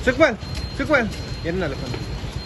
Sukman, Sukman. Yan na lapan.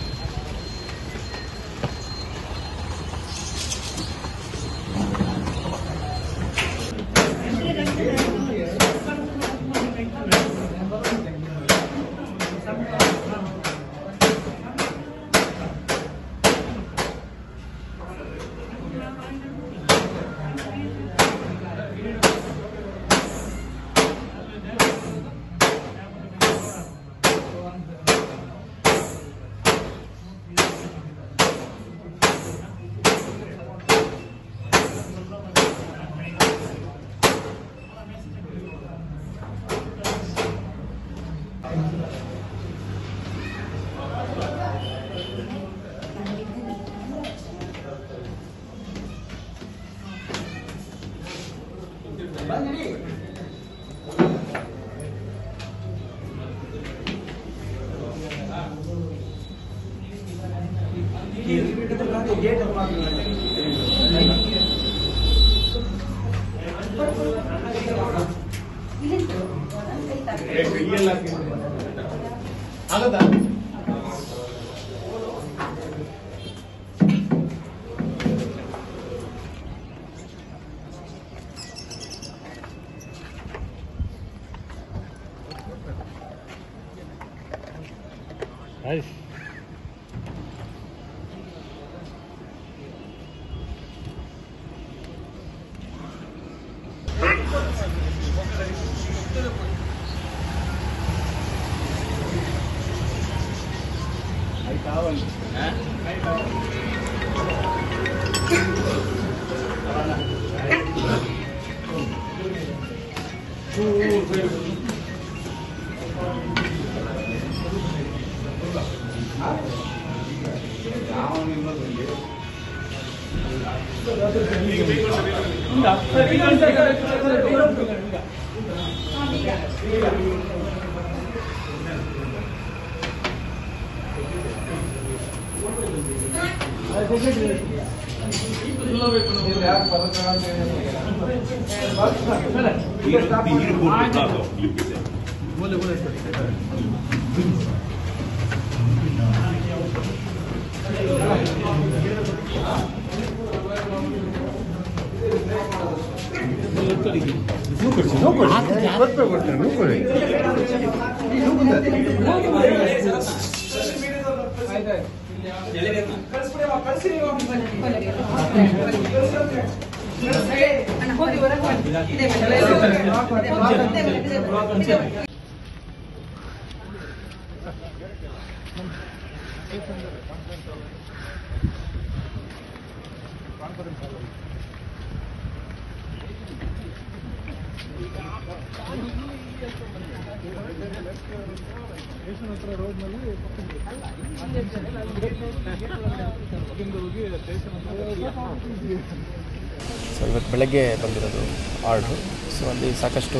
So ಇವತ್ತು ಬೆಳಗ್ಗೆ ಬಂದಿರೋದು ಆರ್ಡ್ರು ಸೊ ಅಲ್ಲಿ ಸಾಕಷ್ಟು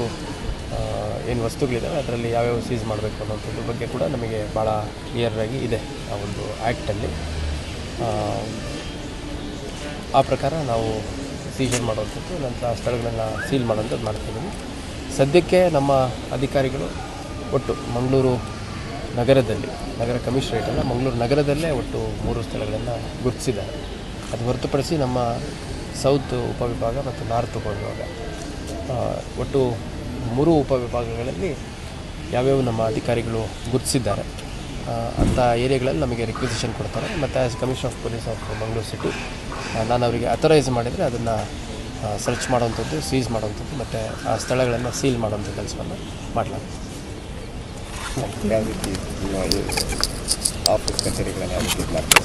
ಏನು ವಸ್ತುಗಳಿದ್ದಾವೆ ಅದರಲ್ಲಿ ಯಾವ್ಯಾವ ಸೀಸ್ ಮಾಡಬೇಕು ಅನ್ನೋದ್ರ ಬಗ್ಗೆ ಕೂಡ ನಮಗೆ ಭಾಳ ಕ್ಲಿಯರಾಗಿ ಇದೆ ಆ ಒಂದು ಆ್ಯಕ್ಟಲ್ಲಿ ಆ ಪ್ರಕಾರ ನಾವು ಸೀಜರ್ ಮಾಡುವಂಥದ್ದು ನಂತರ ಆ ಸ್ಥಳಗಳನ್ನು ಸೀಲ್ ಮಾಡೋಂಥದ್ದು ಮಾಡ್ತಿದ್ದೀವಿ ಸದ್ಯಕ್ಕೆ ನಮ್ಮ ಅಧಿಕಾರಿಗಳು ಒಟ್ಟು ಮಂಗಳೂರು ನಗರದಲ್ಲಿ ನಗರ ಕಮಿಷನರೇಟ್ ಅಲ್ಲ ಮಂಗಳೂರು ನಗರದಲ್ಲೇ ಒಟ್ಟು ಮೂರು ಸ್ಥಳಗಳನ್ನು ಗುರುತಿಸಿದ್ದಾರೆ ಅದು ಹೊರತುಪಡಿಸಿ ನಮ್ಮ ಸೌತ್ ಉಪವಿಭಾಗ ಮತ್ತು ನಾರ್ತ್ ಉಪವಿಭಾಗ ಆ, ಒಟ್ಟು ಮೂರು ಉಪವಿಭಾಗಗಳಲ್ಲಿ ಯಾವ್ಯಾವ ನಮ್ಮ ಅಧಿಕಾರಿಗಳು ಗುರುತಿಸಿದ್ದಾರೆ ಆ, ಅಂಥ ಏರಿಯಾಗಳಲ್ಲಿ ನಮಗೆ ರಿಕ್ವಿಸಿಷನ್ ಕೊಡ್ತಾರೆ ಮತ್ತು as commission of police of Mangaluru city ನಾನು ಅವರಿಗೆ ಅಥರೈಸ್ ಮಾಡಿದರೆ ಅದನ್ನು ಸರ್ಚ್ ಮಾಡೋವಂಥದ್ದು ಸೀಸ್ ಮಾಡೋವಂಥದ್ದು ಮತ್ತು ಆ ಸ್ಥಳಗಳನ್ನು ಸೀಲ್ ಮಾಡೋವಂಥ ಕೆಲಸವನ್ನು ಮಾಡಲಾಗುತ್ತೆ ಯಾವ ರೀತಿ ನಾವು ಆಫೀಸ್ ಕಚೇರಿಗಳನ್ನು ಯಾವ ರೀತಿ ಮಾಡ್ತೀವಿ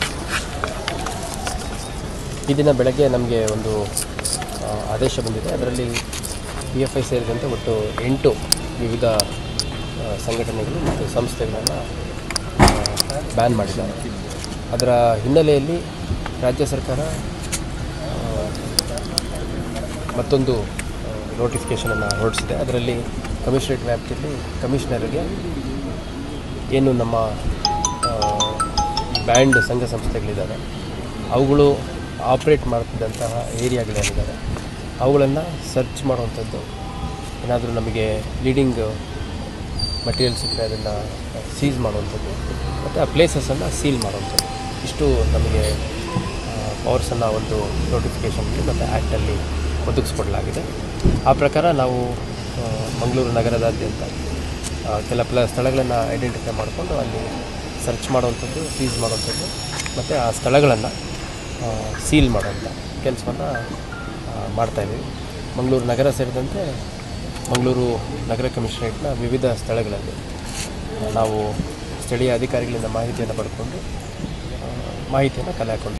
ಈ ದಿನ ಬೆಳಗ್ಗೆ ನಮಗೆ ಒಂದು ಆ, ಆದೇಶ ಬಂದಿದೆ ಅದರಲ್ಲಿ ಪಿ ಎಫ್ ಐ ಸೇರಿದಂತೆ ಒಟ್ಟು ಎಂಟು ವಿವಿಧ ಆ, ಸಂಘಟನೆಗಳು ಮತ್ತು ಸಂಸ್ಥೆಗಳನ್ನು ಬ್ಯಾನ್ ಮಾಡಿದ್ದಾರೆ ಅದರ ಹಿನ್ನೆಲೆಯಲ್ಲಿ ರಾಜ್ಯ ಸರ್ಕಾರ ಆ, ಮತ್ತೊಂದು ನೋಟಿಫಿಕೇಷನನ್ನು ಹೊರಡಿಸಿದೆ ಅದರಲ್ಲಿ ಕಮಿಷನರೇಟ್ ವ್ಯಾಪ್ತಿಯಲ್ಲಿ ಕಮಿಷನರ್ಗೆ ಏನು ನಮ್ಮ ಬ್ಯಾಂಡ್ ಸಂಘ ಸಂಸ್ಥೆಗಳಿದ್ದಾವೆ ಅವುಗಳು ಆಪ್ರೇಟ್ ಮಾಡ್ತಿದ್ದಂತಹ ಏರಿಯಾಗಳೇನಿದ್ದಾವೆ ಅವುಗಳನ್ನು ಸರ್ಚ್ ಮಾಡುವಂಥದ್ದು ಏನಾದರೂ ನಮಗೆ ಲೀಡಿಂಗ್ ಮಟೀರಿಯಲ್ ಸಿಕ್ಕರೆ ಅದನ್ನು ಸೀಸ್ ಮಾಡುವಂಥದ್ದು ಮತ್ತು ಆ ಪ್ಲೇಸಸನ್ನು ಸೀಲ್ ಮಾಡುವಂಥದ್ದು ಇಷ್ಟು ನಮಗೆ ಪವರ್ಸನ್ನು ಒಂದು ನೋಟಿಫಿಕೇಷನ್ಗೆ ಮತ್ತು ಆ್ಯಕ್ಟಲ್ಲಿ ಒದಗಿಸ್ಕೊಡಲಾಗಿದೆ ಆ ಪ್ರಕಾರ ನಾವು ಆ, ಮಂಗಳೂರು ನಗರದಾದ್ಯಂತ ಆ, ಕೆಲ ಪ್ಲ ಸ್ಥಳಗಳನ್ನು ಐಡೆಂಟಿಫೈ ಮಾಡಿಕೊಂಡು ಅಲ್ಲಿ ಸರ್ಚ್ ಮಾಡುವಂಥದ್ದು ಸೀಸ್ ಮಾಡುವಂಥದ್ದು ಮತ್ತು ಆ ಸ್ಥಳಗಳನ್ನು ಸೀಲ್ ಮಾಡುವಂಥ ಕೆಲಸವನ್ನು ಮಾಡ್ತಾಯಿದ್ದೀವಿ ಮಂಗಳೂರು ನಗರ ಸೇರಿದಂತೆ ಮಂಗಳೂರು ನಗರ ಕಮಿಷನರೇಟ್ನ ವಿವಿಧ ಸ್ಥಳಗಳಲ್ಲಿ ಆ, ನಾವು ಸ್ಥಳೀಯ ಅಧಿಕಾರಿಗಳಿಂದ ಮಾಹಿತಿಯನ್ನು ಪಡ್ಕೊಂಡು ಆ, ಮಾಹಿತಿಯನ್ನು ಕಲೆ ಹಾಕೊಂಡು